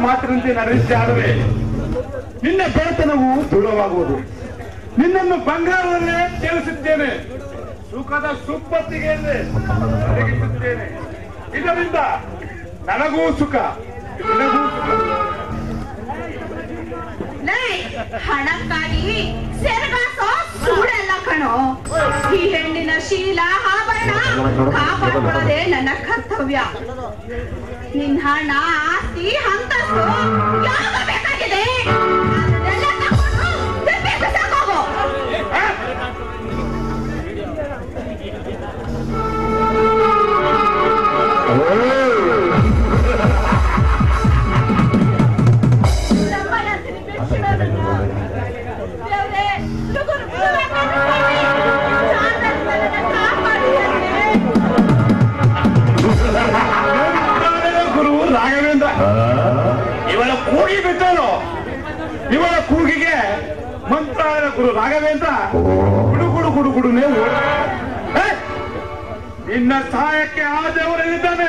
ಮಾತಿನಂತೆ ನಡೆಸಿದ್ದಾಡುವೆ ನಿನ್ನ ಬೆಳತನವು ದೃಢವಾಗುವುದು ನಿನ್ನನ್ನು ಬಂಗಾರದಲ್ಲೇ ತೇಲಿಸುತ್ತೇನೆ ಸುಖದ ಸುಪ್ಪತ್ತಿಗೆ ಒದಗಿಸುತ್ತೇನೆ ಇದರಿಂದ ನನಗೂ ಸುಖ ನಿನಗೂ ಸುಖ ಲೇ ಹಣಕ್ಕಾಗಿ ಸೆರಗಾಸೋ ಸುಳ್ಳೆಲ್ಲ ಕಣೋ ಈ ಹೆಣ್ಣಿನ ಶೀಲ ಆಭರಣ ಕಾಪಾಡ್ಕೊಳ್ಳೋದೇ ನನ್ನ ಕರ್ತವ್ಯ ನಿನ್ ಹಣ ಆಸ್ತಿ ಅಂತಸ್ತು ಯಾವಾಗ ಬೇಕಾಗಿದೆ ಅದನ್ನೆಲ್ಲ ತಗೊಂಡು ತಿಪ್ಪೆ ಬಿಸಾಕೋಗು. ನಮ್ಮನಂತೀನಿ ಬಿಟ್ಬಿಡೋದನ್ನ. ದೇವ್ರೇ, ಲಗುರು ಬಿಡಬೇಕಂತ ಚಾಂದನನ್ನ ಕಾಪಾಡಿ ನನ್ಗೆ. ಮಂತ್ರಾಲಯದ ಗುರು ರಾಘವೇಂದ್ರ ಇವಳ ಕೂಗಿ ಬಿಟ್ಟನು ಇವಳ ಕೂಗಿಗೆ ಮಂತ್ರಾಲಯದ ಗುರು ರಾಘವೇಂದ್ರ ಗುಡು ಗುಡು ಗುಡು ಗುಡುನೆ ಓಡ ಏ! ನಿನ್ನ ಸಹಾಯಕ್ಕೆ ಆ ದೇವರಲ್ಲಿದ್ದಾನೆ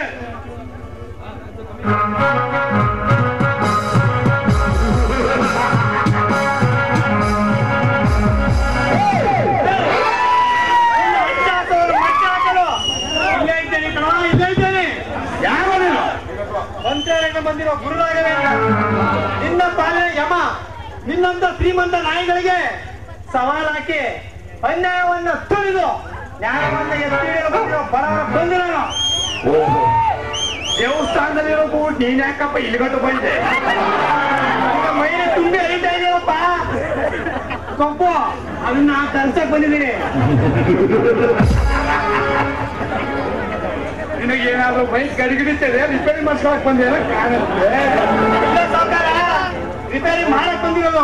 ಇಲ್ಲೇ ಇದ್ದೇನೆ ಕಣೋ, ಇಲ್ಲೇ ಇದ್ದೇನೆ. ಯಾರು ನೀನು ಮಂತ್ರಾಲಯದಿಂದ ಬಂದಿರೋ ಗುರುರಾಘವೇಂದ್ರ ನಿನ್ನ ಪಾಲನೆ ಯಮ ನಿನ್ನಂತ ಶ್ರೀಮಂತ ನಾಯಿಗಳಿಗೆ ಸವಾಲ್ ಹಾಕಿ ಅನ್ಯಾಯವನ್ನ ತುಳಿದು ನ್ಯಾಯವನ್ನ ಎತ್ತಿ ಹಿಡಿಯಲು ಬಂದಿರೋ ಬಡವರ ಬಂದಿರೋನು ಓಹೋ ದೇವಸ್ಥಾನದಲ್ಲಿರೋ ಕೂಟ್ ನೀನ್ ಯಾಕಪ್ಪ ಇಲ್ಲಿಗಟ್ಟು ಬಂದೆ ಈಗ ಮೈಲಿ ತುಂಬಿ ಹರಿತಾ ಇದೆಯಪ್ಪ ಕೊಂಪು ಅದನ್ನ ತರ್ಸಕ್ ಬಂದಿದ್ದೀನಿ ನಿನಗೇನಾದ್ರೂ ಬೈಕ್ ಗಡಿಗಿಡಿತದೆ ರಿಪೇರಿ ಮಾಡ್ಕೊಳಕ್ ಬಂದೇನ ಕಾಣುತ್ತೆ ಇಲ್ಲ ಸಾವ್ಕಾರ, ರಿಪೇರಿ ಮಾಡಕ್ ಬಂದಿರೋದು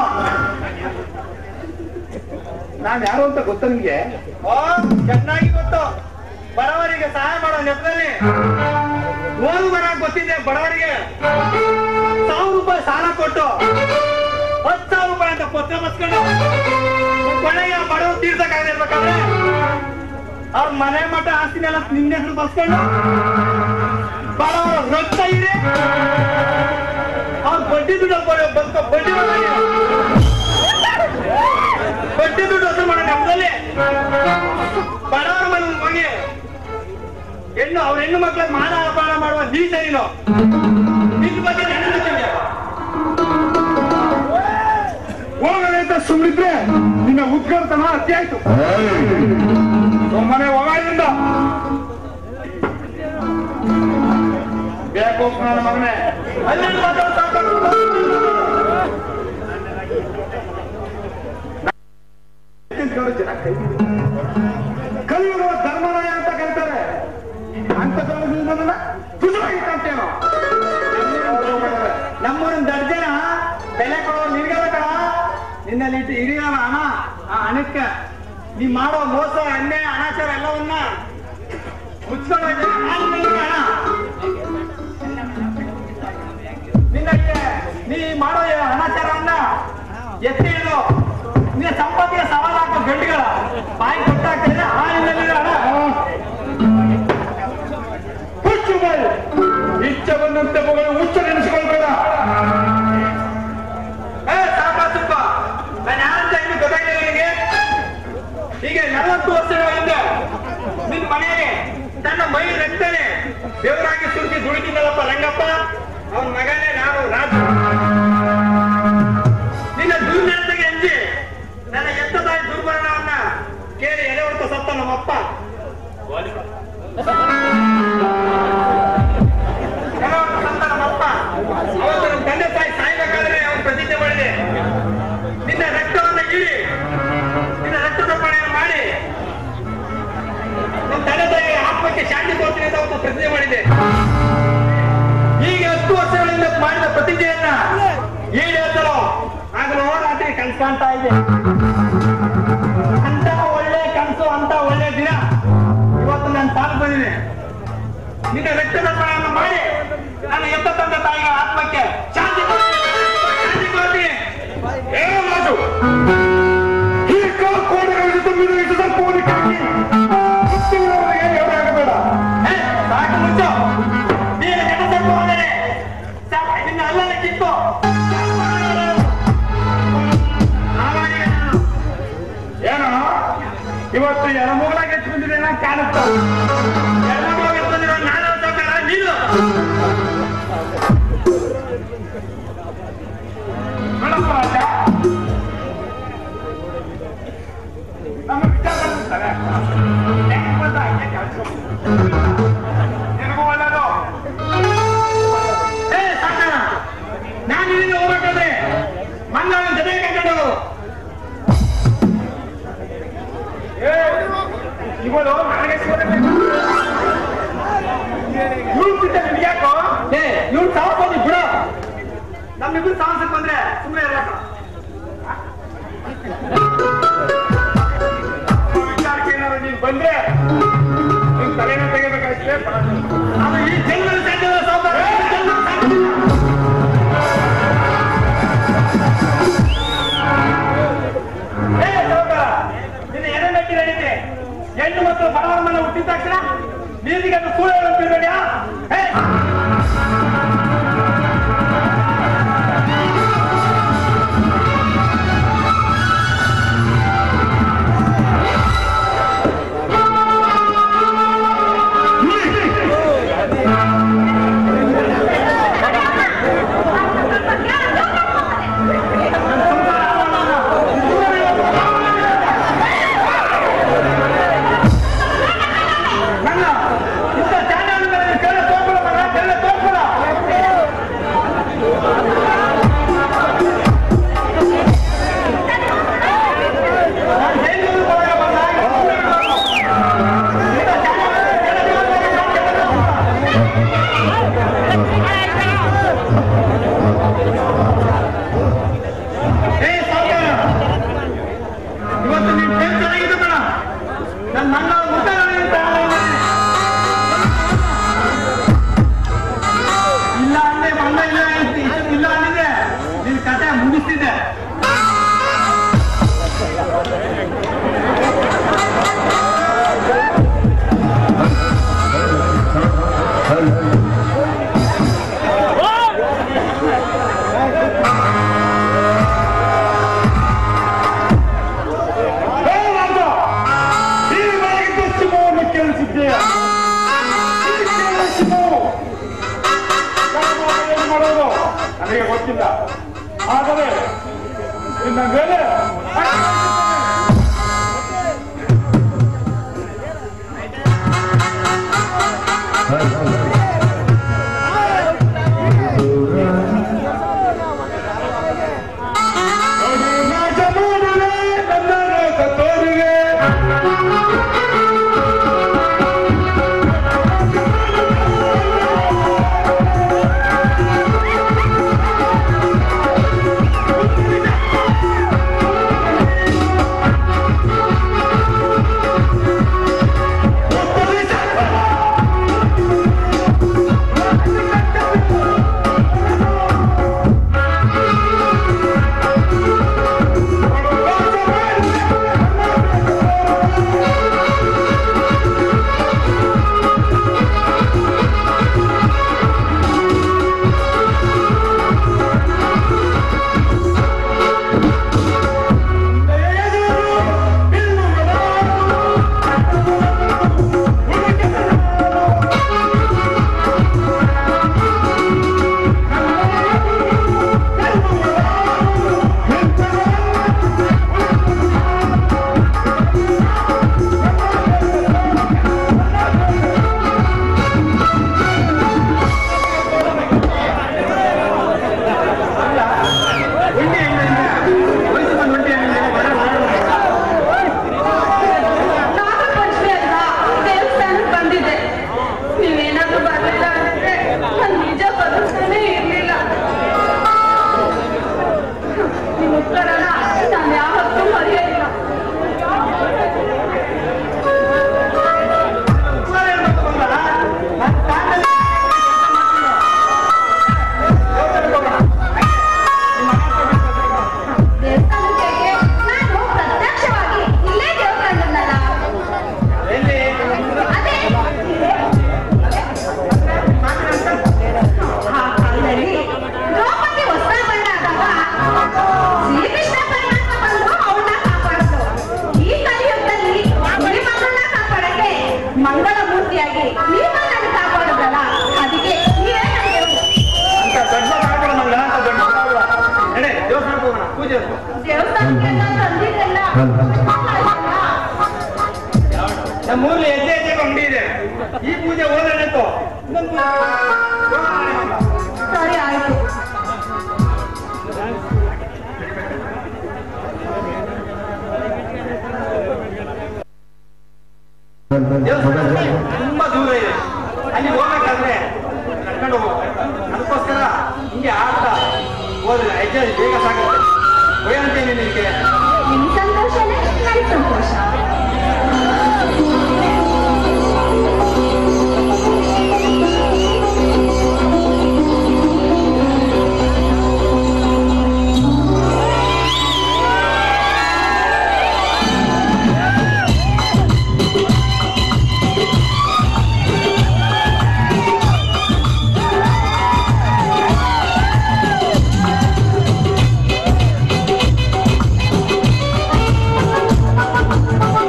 ನಾನ್ ಯಾರು ಅಂತ ಗೊತ್ತ ನಿಮ್ಗೆ ಓ ಚೆನ್ನಾಗಿ ಗೊತ್ತು ಬಡವರಿಗೆ ಸಹಾಯ ಮಾಡೋ ನೆಪದಲ್ಲಿ ಓದು ಬರಕ್ ಗೊತ್ತಿದೆ ಬಡವರಿಗೆ ಸಾವಿರ ರೂಪಾಯಿ ಸಾಲ ಕೊಟ್ಟು ಹತ್ತು ಸಾವಿರ ರೂಪಾಯಿ ಅಂತ ಪತ್ರ ಬಸ್ಕೊಂಡು ಕೊನೆಗೆ ಆ ಬಡವರು ತೀರ್ಸಕ್ಕಾಗದೆ ಇರ್ಬೇಕಾದ್ರೆ ಅವ್ರ ಮನೆ ಮಠ ಆಸ್ತಿನೆಲ್ಲ ನಿನ್ನೆ ಹೆಸರು ಬಸ್ಕೊಂಡು ಬಡವರ ರಕ್ತ ಇದೆ ಅವ್ರ ಬಡ್ಡಿ ದುಡ್ಡು ಬದುಕೋ ಬಡ್ಡಿ ಬಡ್ಡಿ ಬಡ್ಡಿ ದುಡ್ಡು ವಸೂಲು ಮಾಡೋ ನೆಪದಲ್ಲಿ ಬಡವರ ಮನೆ ಹೋಗಿ ಹೆಣ್ಣು ಅವ್ರ ಹೆಣ್ಣು ಮಕ್ಕಳ ಮಾನ ಅಪಮಾನ ಮಾಡುವ ನೀಚ ನೀನು ನಿನ್ ಬಗ್ಗೆ ನನ್ನ ಗೊತ್ತಿದೆ. ಹೋಗದೆ ಅಂತ ಸುಮ್ಮನಿದ್ರೆ ನಿನ್ನ ಉದ್ಗರ್ತನ ಅತಿ ಆಯ್ತು ಸುಮ್ಮನೆ ಹೋಗಾದ್ರಿಂದ ಬೇಕು ನನ್ನ ಮಗನೇ ಅಲ್ಲೇನು ಮಾತಾಡೋ ಸಾಕು. ನಿಂತ್ಕೊಂಡು ಜನ ಕೈ ಹಿಡಿದು. ಕಲಿಯುಗ ಧರ್ಮರಾಯ ಅಂತ ಕರೀತಾರೆ ಅಂತ ನನ್ನ ತುಸುವಾಗಿ ಕಾಣ್ತೇನೋ ನಮ್ಮೂರಿನ ದರ್ಜನ ಬೆಲೆ ಕೊಡೋ ನಿನ್ಗಲ್ಲ ಕಣ ನಿನ್ನಲ್ಲಿ ಇಟ್ಟು ಹಿಡಿಯೋಣ ಹಣ ಆ ಹಣಕ್ಕೆ ನೀ ಮಾಡೋ ಮೋಸ ಅನ್ಯಾಯ ಅನಾಚಾರ ಎಲ್ಲವನ್ನ ಮುಚ್ಕೊಂಡು ಹೋಗ್ತೇನೆ. ನಾನು ನಿನ್ಗೆ ಹಣ ನಿನ್ನಕ್ಕೆ ನೀ ಮಾಡೋ ಈ ಅನಾಚಾರವನ್ನ ಎತ್ತಿ ಹಿಡಿದು ನಿನ್ನ ಸಂಪತ್ತಿಗೆ ಸವಾಲು ಹಾಕೋ ಗಂಡುಗಳ ಬಾಯಿ ಕೊಟ್ಟಾಗ್ತದೆ ಆ ನಿನ್ನಲ್ಲಿ ಹಣ ಹುಚ್ಚು ಬಾಯಿ ಇಚ್ಛೆ ಬಂದಂತೆ ಮಗಳು ಹುಚ್ಚ ನೆನೆಸ್ಕೊಳ್ಬೇಡ ಏ ಸಾಕಾಸಪ್ಪ ನಾನು ಯಾರಂತ ಇನ್ನು ಗೊತ್ತಾಗಿಲ್ಲ ನಿನಗೆ ಹೀಗೆ ನಲವತ್ತು ವರ್ಷಗಳ ಹಿಂದೆ ನಿನ್ ಮನೆಗೆ ತನ್ನ ಮೈ ರಕ್ತನೆ ದೇವರಾಗಿ ಸುರುಕಿ ದುಡಿತಿದ್ದಲ್ಲಪ್ಪ ರಂಗಪ್ಪ ಅವನ ಮಗನೇ ನಾನು ರಾಜು ನಿನ್ನ ದುರ್ನಡತೆಗೆ ಅಂಜಿ ನನ್ನ ಎತ್ತ ತಾಯಿ ದುರ್ಮರಣವನ್ನ ಕೇಳಿ ಎದೆ ಹೊರತು ಸತ್ತ ನಮ್ಮಪ್ಪ ಎದೆ ಹೊರತು ಸತ್ತ ನಮ್ಮಪ್ಪ ಅವತ್ತು ನಮ್ಮ ತಂದೆ ತಾಯಿ ಸಾಯ್ಬೇಕಾದ್ರೆ ಅವನು ಪ್ರತಿಜ್ಞೆ ಮಾಡಿದೆ ನಿನ್ನ ರಕ್ತವನ್ನ ಇಳಿ ನಿನ್ನ ರಕ್ತದರ್ಪಣೆಯನ್ನು ಮಾಡಿ ನಿಮ್ಮ ತಂದೆ ತಾಯಿ ಆತ್ಮಕ್ಕೆ ಶಾಂತಿ ಕೊಡ್ತೀನಿ ಅಂತ ಅವತ್ತು ಪ್ರತಿಜ್ಞೆ ಮಾಡಿದೆ ಹೀಗೆ ಹತ್ತು ವರ್ಷಗಳಿಂದ ಮಾಡಿದ ಪ್ರತಿಜ್ಞೆಯನ್ನ ಈಡೇರಿಸಲು ಆಗಲೂ ರಾತ್ರಿ ಕನ್ಸು ಕಾಣ್ತಾ ಇದೆ ಅಂತ ಒಳ್ಳೆ ಕನಸು ಅಂತ ಒಳ್ಳೆ ದಿನ ಇವತ್ತು ನಾನು ಸಾಲು ಬಂದಿದೆ ನಿನ್ನ ರಕ್ತದರ್ಪಣೆಯನ್ನು ಮಾಡಿ ನನ್ನ ಎತ್ತ ತಂದೆ ತಾಯಿಗಳ ಆತ್ಮಕ್ಕೆ ಶಾಂತಿ ಕೊಡ್ತೀನಿ. ಶಾಂತಿ ಕೊಡ್ತೀನಿ ಏ ರಾಜು ಈ ಕಾಲ ಕೋಣೆಗಳ ಜೊತೆ ಮೀನು ಇಟ್ಟು ಸ್ವಲ್ಪ ಹೋಲಿಕೆ ಹಾಕಿ ಸುತ್ತಿರುವವರಿಗೆ ಎದುರಾಗಬೇಡ ಏ, ಸಾಕು ಮುಚ್ಚು ನೀನು ಕೆಟ್ಟ ತಪ್ಪು ಹೋದರೆ ಸಾಕು ನಿನ್ನ ಅಲ್ಲಲ್ಲಿ ಕಿತ್ತು ಇವತ್ತು ಎಡಮೂಲಾಗ ಎತ್ತು ಬಂದಿದೆ ನಾ ಕಾಣುತ್ತ ಎಡಮೂಲಾಗ ಎತ್ತು ಬಂದಿರೋ ನಾನು ಸಾವ್ಕಾರ, ನೀನು ನೋಡಪ್ಪ ರಾಜ ನಮ್ಮ ವಿಚಾರ ಮಾಡ್ತಾರೆ ಹೆಂಗ್ ಬಂದ ಹಂಗೆ ಕಳ್ಸ್ಕೊಂಡು. ನಿನಗೂ ಒಳ್ಳೇದು ಏ ಸಾಕಾರ ನಾನು ಇಲ್ಲಿಂದ ಹೋಗ್ಬೇಕಾದ್ರೆ ಮಂಗಳ ಜೊತೆ ಕರ್ಕೊಂಡು ಏ, ಇವಳು ನನಗೆ ಸೇರಬೇಕು ಇವ್ಳು ಬಿಟ್ಟ ನಿನ್ಗೆ ಯಾಕೋ ಏ ಇವ್ರು ಸಾವಕೋದಿ ಬಿಡ ನಮ್ಮಿಬ್ರು ಸಾಹಸಕ್ಕೆ ಬಂದ್ರೆ ಸುಮ್ಮನೆ ಇರಲ್ಲ ವಿಚಾರಕ್ಕೆ ಏನಾದ್ರು ನೀನ್ ಬಂದ್ರೆ ನಿನ್ ತಲೆನ ತೆಗಿಬೇಕಾಗ್ತದೆ ಅದು ಈ ಜನ್ಮದಲ್ಲಿ ಸಾಧ್ಯವಿಲ್ಲ ಸಾವುಕಾರ ಈ ಜನ್ಮದಲ್ಲಿ ಸಾಧ್ಯವಿಲ್ಲ. ಏ ಸಾವುಕಾರ ನಿನ್ನ ಎದೆ ಮೆಟ್ಟಿ ನಡೀತೆ ಹೆಣ್ಣು ಮತ್ತು ಬಡವರ ಮನೆ ಹುಟ್ಟಿದ ತಕ್ಷಣ ನೀರಿಗೆ ಅದು ಸುಳ್ಳು ಹೇಳುತ್ತಿರ್ಬೇಡ್ಯಾ ಏ ನನ್ನ ಇಂಥ ಚಾನಲ್ಗಳಲ್ಲಿ ಕೆಳ ತೋರ್ಕೊಳ ಮಗ ಕೆಳ ತೋರ್ಕೊಳ ನಾನು ಜೈಲಿಗೆ ಹೋದಾಗ ಬಂದ ಇಂಥ ಚಾನಲ್ಗಳಲ್ಲಿ ಕೆಳ ತೋರ್ಕೊಳ ಮಗ, ಕೆಳ ತೋರ್ಕೊಳ. ಏ ಸಾವ್ಕಾರ, ಇವತ್ತು ನಿನ್ ಟೈಮ್ ಚೆನ್ನಾಗಿದೆ ಕಣ ನನ್ನ ನನ್ನ ಮುಖ ನೋಡಿದ್ರೆ ಇಲ್ಲ ಅಂದ್ರೆ ಬಂದ ಇಲ್ಲ ಹೇಳ್ತಿ- ಇಲ್ಲ ಅಂದಿದ್ರೆ ನಿನ್ ಕತೆ ಮುಗಿಸ್ತಿದ್ದೆ ಹೇ ರಾಜ ಈ ಮನೆಗಿದ್ದ ಶಿವವನ್ನು ಕೇಳಿಸಿದ್ದೀಯ ಈ ಕೇಳಿದ ಶಿವವು ನಾನು ಏನು ಮಾಡೋದು ನನಗೆ ಗೊತ್ತಿಲ್ಲ ಆದರೆ ನಿನ್ನ ಮೇಲೆ ರಾಜಮೂಲವೇ ನನ್ನ ರೋಗ ತೋರುವೆ ¡Vamos! ನಮ್ಮ ಊರ್ಲಿ ಹೆಜ್ಜೆ ಹೆಜ್ಜೆ ಅಂಗಡಿ ಇದೆ ಈ ಪೂಜೆ ಹೋದನೆತ್ತು ಇನ್ನೊಂದು ಪೂಜೆ ಸರಿ ಆಯ್ತು ದೇವಸ್ಥಾನ ತುಂಬಾ ದೂರ ಇದೆ ಅಲ್ಲಿ ಹೋಗ್ಬೇಕಾದ್ರೆ ನಡ್ಕೊಂಡು ಹೋಗ್ಬೇಕು ಅದಕ್ಕೋಸ್ಕರ ಹಿಂಗೆ ಆಡ್ತಾ ಹೋದ್ರೆ ಹೆಜ್ಜೆ ಬೇಗ ಸಾಗುತ್ತೆ ಹೋಯಂತೇನೆ ನಿನಗೆ ನಿಮ್ ಸಂತೋಷನೇ ನನ್ ಸಂತೋಷ ಠಠಠಠ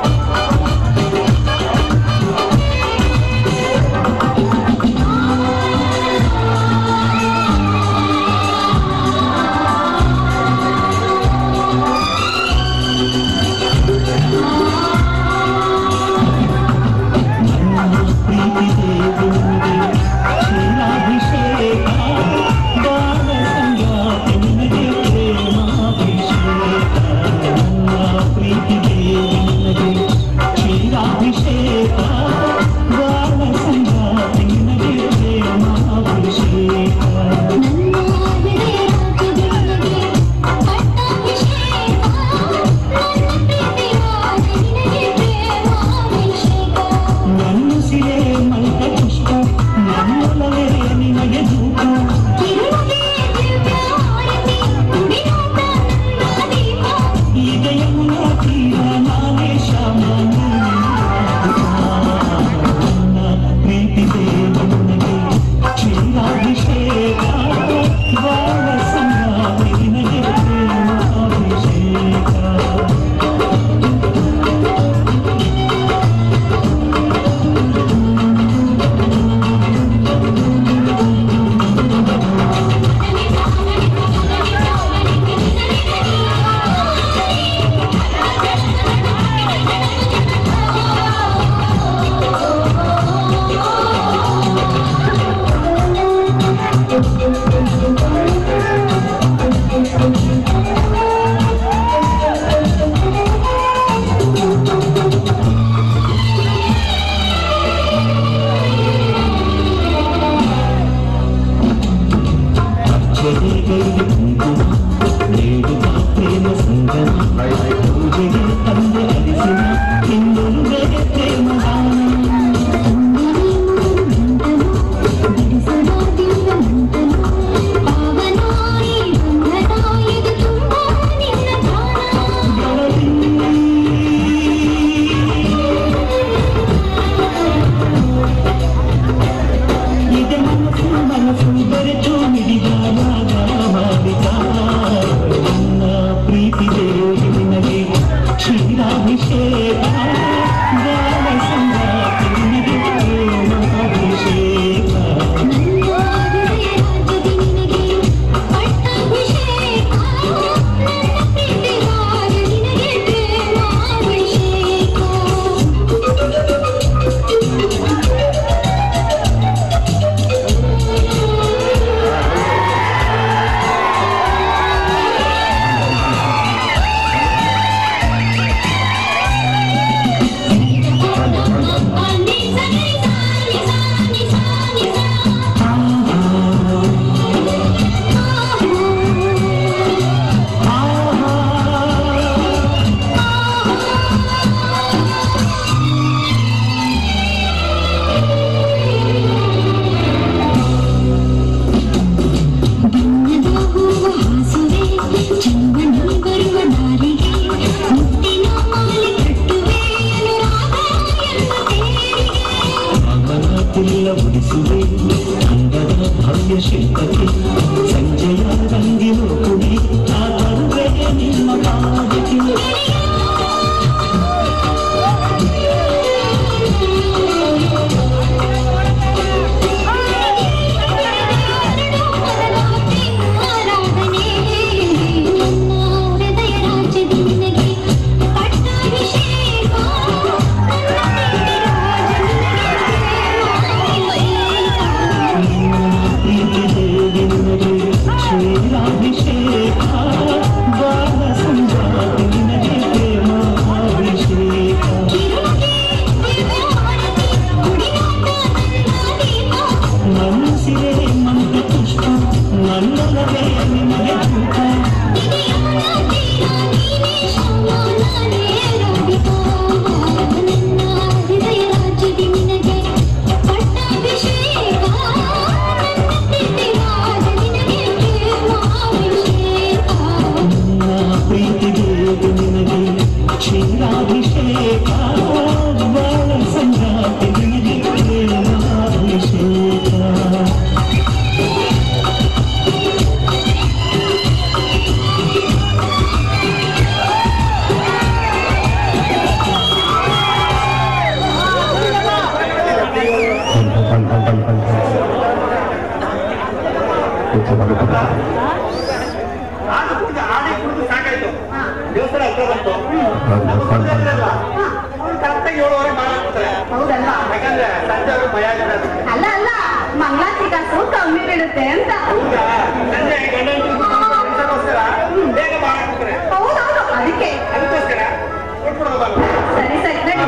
ನಾನು ಕುಡ್ದು ಆಡಿ ಕುಡಿದು ಸಾಕಾಯ್ತು ದೇವಸ್ಥಾನ ಹತ್ರ ಬಂತು ನಮ್ಮ ಕುಡ್ದಿದ್ರಲ್ಲ, ಅವ್ರು ಕರೆಕ್ಟಾಗಿ ಏಳುವರೆ ಮಾಡ್ತಾರೆ ಹೌದಲ್ಲ ಯಾಕಂದ್ರೆ ಸಂಜೆ ಅವ್ರು ಭಯ ಆಗಿದೆ ಅದಕ್ಕೆ. ಅಲ್ಲ ಅಲ್ಲ ಮಂಗಳಾರತಿ ಕಾಸು ಕಮ್ಮಿ ಬೀಳುತ್ತೆ ಅಂತ ಹೌದಾ ಸಂಜೆ ಗಂಡ ಹೆಂಡ್ತಿಗೋಸ್ಕರ ಬೇಗ ಮಾಡ್ತಾರೆ ಹೌದೌದು ಅದಕ್ಕೆ ಅದಕ್ಕೋಸ್ಕರ ಕೊಟ್ಬಿಡೋದು ಸರಿ ಸರಿ ನಡಿ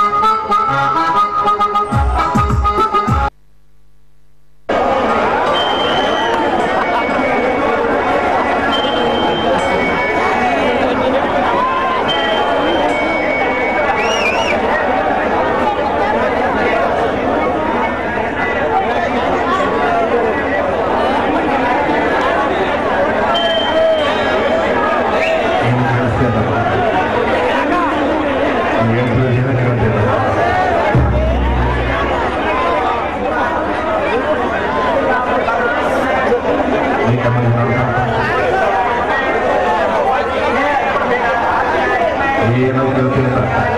ಏನು ಗೊತ್ತಿಲ್ಲ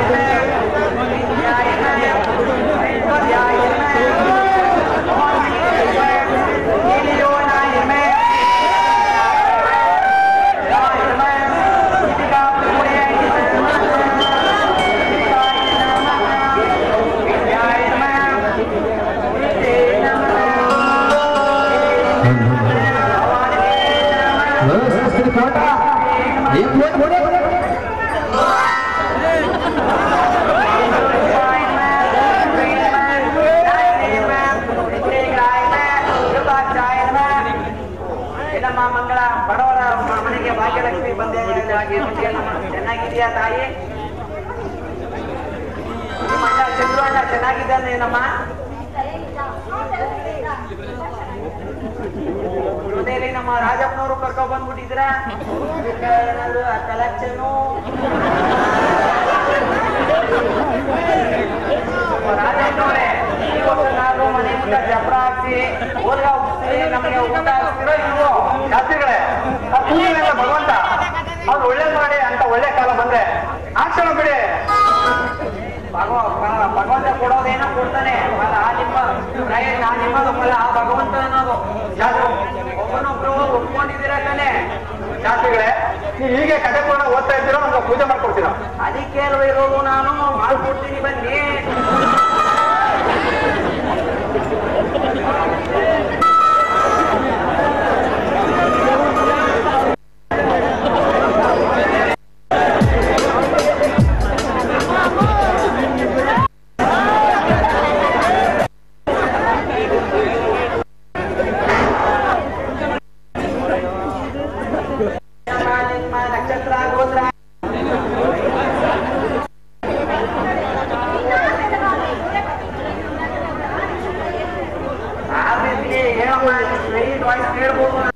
ನಮ್ಮ ಮಂಗಳ ಬಡವರ ಮ- ಮನೆಗೆ ಭಾಗ್ಯಲಕ್ಷ್ಮಿ ಬಂದೆ ಚೆನ್ನಾಗಿದೆಯಾ ತಾಯಿ ನಿಮ್ಮ ಅಣ್ಣ ಚಂದ್ರು ಅಣ್ಣ ಚೆನ್ನಾಗಿದ್ದಾನೆ ನಮ್ಮ ಜೊತೆಯಲ್ಲಿ ನಮ್ಮ ರಾಜಪ್ಪನವರು ಕರ್ಕೊಂಡ್ ಬಂದ್ಬಿಟ್ಟಿದ್ರ ಏನಾದ್ರು ಕಲೆಕ್ಷನು ರಾಜಪ್ಪನವರೇ ಇವತ್ತು ನಾನು ಮನೆ ಮುಂದೆ ಜಪ್ರ ಹಾಕ್ಸಿ ಹೋಲ್ಗ ಹೋಗ್ತೀವಿ ನಮಗೆ ಊಟ ಹಾಕ್ತಿರೋ ಇಲ್ವೋ ಶಾಸ್ತ್ರಿಗಳೇ ಆ ಪೂಜೆನೆಲ್ಲ ಭಗವಂತ ಅವ್ರು ಒಳ್ಳೇದ್ ಮಾಡಿ ಅಂತ ಒಳ್ಳೆ ಕಾಲ ಬಂದ್ರೆ ಆಕ್ಷಣ ಬಿಡಿ ಭಗವ ಭಗ- ಭಗವಂತ ಕೊಡೋದೇನೋ ಕೊಡ್ತಾನೆ ಅಲ್ಲ ಆ ನಿಮ್ಮ ಪ್ರಯತ್ನ ಆ ನಿಮ್ಮದು ಫಲ ಆ ಭಗವಂತ ಅನ್ನೋದು ಒಬ್ಬನೊಬ್ರು ಒಪ್ಕೊಂಡಿದ್ದೀರ ತಾನೆ ಶಾಸ್ತ್ರಿಗಳೇ ನೀವು ಹೀಗೆ ಕಥೆ ಪೂರ್ಣ ಓದ್ತಾ ಇದ್ದೀರೋ ನಮ್ಗೆ ಪೂಜೆ ಮಾಡ್ಕೊಡ್ತೀರಾ ಅದಕ್ಕೆ ಅಲ್ವ ಇರೋದು ನಾನು ಮಾಡ್ಕೊಡ್ತೀನಿ ಬನ್ನಿ ನಮ್ಮ ನಿಮ್ಮ ನಕ್ಷತ್ರ ಗೋತ್ರ ಆ ರೀತಿ ಹೇಳಮ್ಮ ಸ್ವೀಟ್ ವಾಯ್ಸ್ ಕೇಳ್ಬೋದು